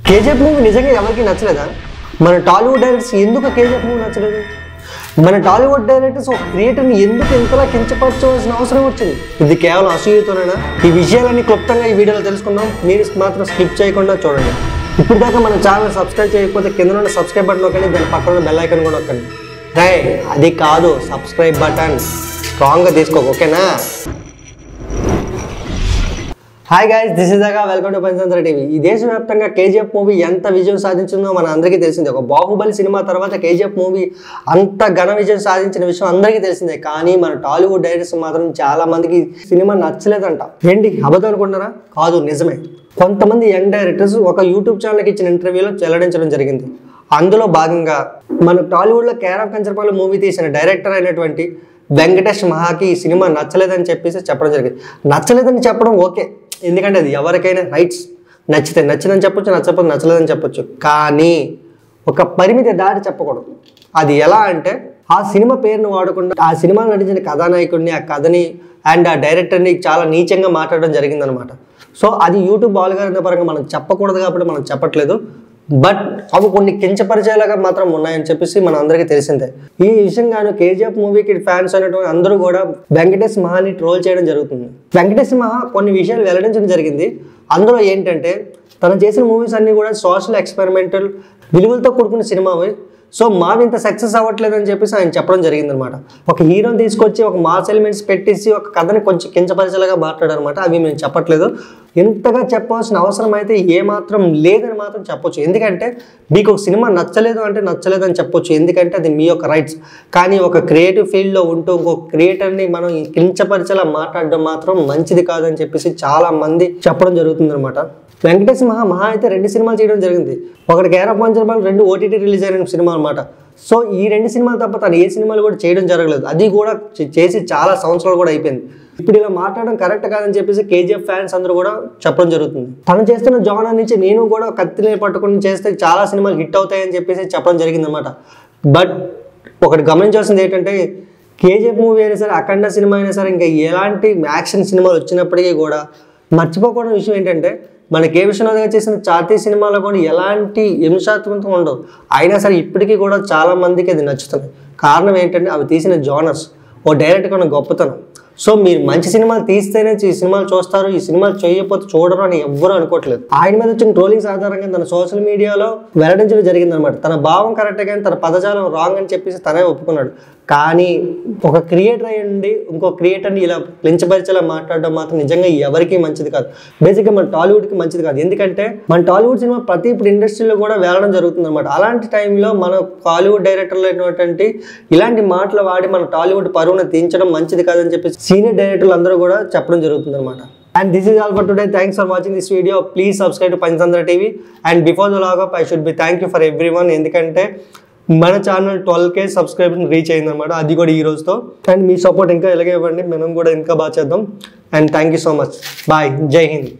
KGF movie నిజంగా ఎవరికి నచ్చలేదా మన టాలీవుడ్ డైరెక్టర్స్ ఎందుకు కేజీఎఫ్ మూవీ నచ్చలేదు మన టాలీవుడ్ డైరెక్టర్స్ ఒక క్రియేటర్ని ఎందుకు ఇంతలా కించపరచవలసిన అవసరం వచ్చింది ఇది కేవలం అసూయతోనేనా ఈ విషయాలన్నీ క్లుప్తంగా ఈ వీడియోలో తెలుసుకుందాం మీరు మాత్రం స్కిప్ చేయకుండా చూడండి ఇప్పుడు దాకా మన ఛానల్ సబ్స్క్రైబ్ చేయకపోతే కింద ఉన్న సబ్స్క్రైబ్ బటన్ నొక్కండి దాని పక్కన బెల్ ఐకాన్ కూడా నొక్కండి రే అది కాదు సబ్స్క్రైబ్ బటన్ స్ట్రాంగ్గా తీసుకో ఓకేనా హాయ్ గైస్ దిస్ ఇస్ దాగా వెల్కమ్ టు పంచతంత్ర టీవీ ఈ దేశవ్యాప్తంగా కేజీఎఫ్ మూవీ ఎంత విజయం సాధించిందో మన అందరికీ తెలిసిందే ఒక బాహుబలి సినిమా తర్వాత కేజీఎఫ్ మూవీ అంత ఘన విజయం సాధించిన విషయం అందరికీ తెలిసిందే కానీ మన టాలీవుడ్ డైరెక్టర్స్ మాత్రం చాలా మందికి సినిమా నచ్చలేదంట ఏంటి అబద్ధం అనుకుంటారా కాదు నిజమే కొంతమంది యంగ్ డైరెక్టర్స్ ఒక యూట్యూబ్ ఛానల్కి ఇచ్చిన ఇంటర్వ్యూలో వెల్లడించడం జరిగింది అందులో భాగంగా మన టాలీవుడ్లో కేర్ ఆఫ్ కంచరపాలెం మూవీ తీసిన డైరెక్టర్ అయినటువంటి వెంకటేష్ మహాకి ఈ సినిమా నచ్చలేదని చెప్పేసి చెప్పడం జరిగింది నచ్చలేదని చెప్పడం ఓకే ఎందుకంటే అది ఎవరికైనా రైట్స్ నచ్చితే నచ్చిందని చెప్పొచ్చు నచ్చకపోతే నచ్చలేదని చెప్పొచ్చు కానీ ఒక పరిమితి దాటి చెప్పకూడదు అది ఎలా అంటే ఆ సినిమా పేరును వాడకుండా ఆ సినిమాలో నటించిన కథానాయకుడిని ఆ కథని అండ్ ఆ డైరెక్టర్ని చాలా నీచంగా మాట్లాడడం జరిగిందనమాట సో అది యూట్యూబ్ ఆల్గారిథం పరంగా మనం చెప్పకూడదు కాబట్టి మనం చెప్పట్లేదు బట్ అవి కొన్ని కించపరిచేలాగా మాత్రం ఉన్నాయని చెప్పేసి మన అందరికీ తెలిసిందే ఈ విషయంగాను కేజీఎఫ్ మూవీకి ఫ్యాన్స్ అనేటువంటి అందరూ కూడా వెంకటేష్ మహాని ట్రోల్ చేయడం జరుగుతుంది వెంకటేష్ మహా కొన్ని విషయాలు వెల్లడించడం జరిగింది అందులో ఏంటంటే తను చేసిన మూవీస్ అన్నీ కూడా సోషల్ ఎక్స్పెరిమెంటల్ విలువలతో కూడుకున్న సినిమావి సో మావి ఇంత సక్సెస్ అవ్వట్లేదు అని చెప్పేసి ఆయన చెప్పడం జరిగిందనమాట ఒక హీరోని తీసుకొచ్చి ఒక మాస్ ఎలిమెంట్స్ పెట్టేసి ఒక కథని కొంచెం కించపరిచేలాగా మాట్లాడారనమాట అవి మేము చెప్పట్లేదు ఎంతగా చెప్పవలసిన అవసరం అయితే ఏమాత్రం లేదని మాత్రం చెప్పొచ్చు ఎందుకంటే మీకు ఒక సినిమా నచ్చలేదు అంటే నచ్చలేదు అని చెప్పొచ్చు ఎందుకంటే అది మీ యొక్క రైట్స్ కానీ ఒక క్రియేటివ్ ఫీల్డ్లో ఉంటూ ఇంకొక క్రియేటర్ని మనం కించపరిచేలా మాట్లాడడం మాత్రం మంచిది కాదని చెప్పేసి చాలా మంది చెప్పడం జరుగుతుందన్నమాట వెంకటేష్ మహా మహా అయితే రెండు సినిమాలు చేయడం జరిగింది ఒకటి కేర్ ఆఫ్ పంచర్బాల్ రెండు ఓటీటీ రిలీజ్ అయిన సినిమా అనమాట సో ఈ రెండు సినిమాలు తప్ప తను ఏ సినిమాలు కూడా చేయడం జరగలేదు అది కూడా చే- చేసి చాలా సంవత్సరాలు కూడా అయిపోయింది ఇప్పుడు ఇలా మాట్లాడడం కరెక్ట్ కాదని చెప్పేసి కేజీఎఫ్ ఫ్యాన్స్ అందరూ కూడా చెప్పడం జరుగుతుంది తను చేస్తున్న జానర్ నుంచి నేను కూడా కత్తిని పట్టుకుని చేస్తే చాలా సినిమాలు హిట్ అవుతాయని చెప్పేసి చెప్పడం జరిగింది అనమాట బట్ ఒకటి గమనించాల్సింది ఏంటంటే కేజీఎఫ్ మూవీ అయినా సరే అఖండ సినిమా అయినా సరే ఇంకా ఎలాంటి యాక్షన్ సినిమాలు వచ్చినప్పటికీ కూడా మర్చిపోకూడని విషయం ఏంటంటే మన కే విశ్వనాథ్ గారు చేసిన చాతీ సినిమాలో కూడా ఎలాంటి హింసాత్మకం ఉండవు అయినా సరే ఇప్పటికీ కూడా చాలా మందికి అది నచ్చుతుంది కారణం ఏంటంటే అవి తీసిన జోనర్స్ ఓ డైరెక్ట్గా ఉన్న గొప్పతనం సో మీరు మంచి సినిమాలు తీస్తేనే ఈ సినిమాలు చూస్తారు ఈ సినిమాలు చేయకపోతే చూడరు అని ఎవ్వరూ అనుకోవట్లేదు ఆయన మీద వచ్చిన ట్రోలింగ్స్ ఆధారంగా తన సోషల్ మీడియాలో వెల్లడించడం జరిగిందనమాట తన భావం కరెక్ట్ కానీ తన పదజాలం రాంగ్ అని చెప్పేసి తనే ఒప్పుకున్నాడు కానీ ఒక క్రియేటర్ అయ్యండి ఇంకో క్రియేటర్ని ఇలా లించపరిచేలా మాట్లాడడం మాత్రం నిజంగా ఎవరికీ మంచిది కాదు బేసిక్గా మన టాలీవుడ్కి మంచిది కాదు ఎందుకంటే మన టాలీవుడ్ సినిమా ప్రతి ఇప్పుడు ఇండస్ట్రీలో కూడా వెళ్ళడం జరుగుతుంది అనమాట అలాంటి టైంలో మన టాలీవుడ్ డైరెక్టర్లు అయినటువంటి ఇలాంటి మాటలు వాడి మన టాలీవుడ్ పరువును తీయించడం మంచిది కాదని చెప్పేసి సీనియర్ డైరెక్టర్లు అందరూ కూడా చెప్పడం జరుగుతుంది అనమాట and this is all for today thanks for watching this video please subscribe to Panchatantra TV and before the log up I should be thank you for everyone ఎందుకంటే మన channel twelve K subscriber reach అయిందన్నమాట అది కూడా ఈ రోజుతో and me support ఇంకా ఇలాగే ఇవ్వండి మనం కూడా ఇంకా బాగా చేద్దాం and thank you so much bye జై హింద్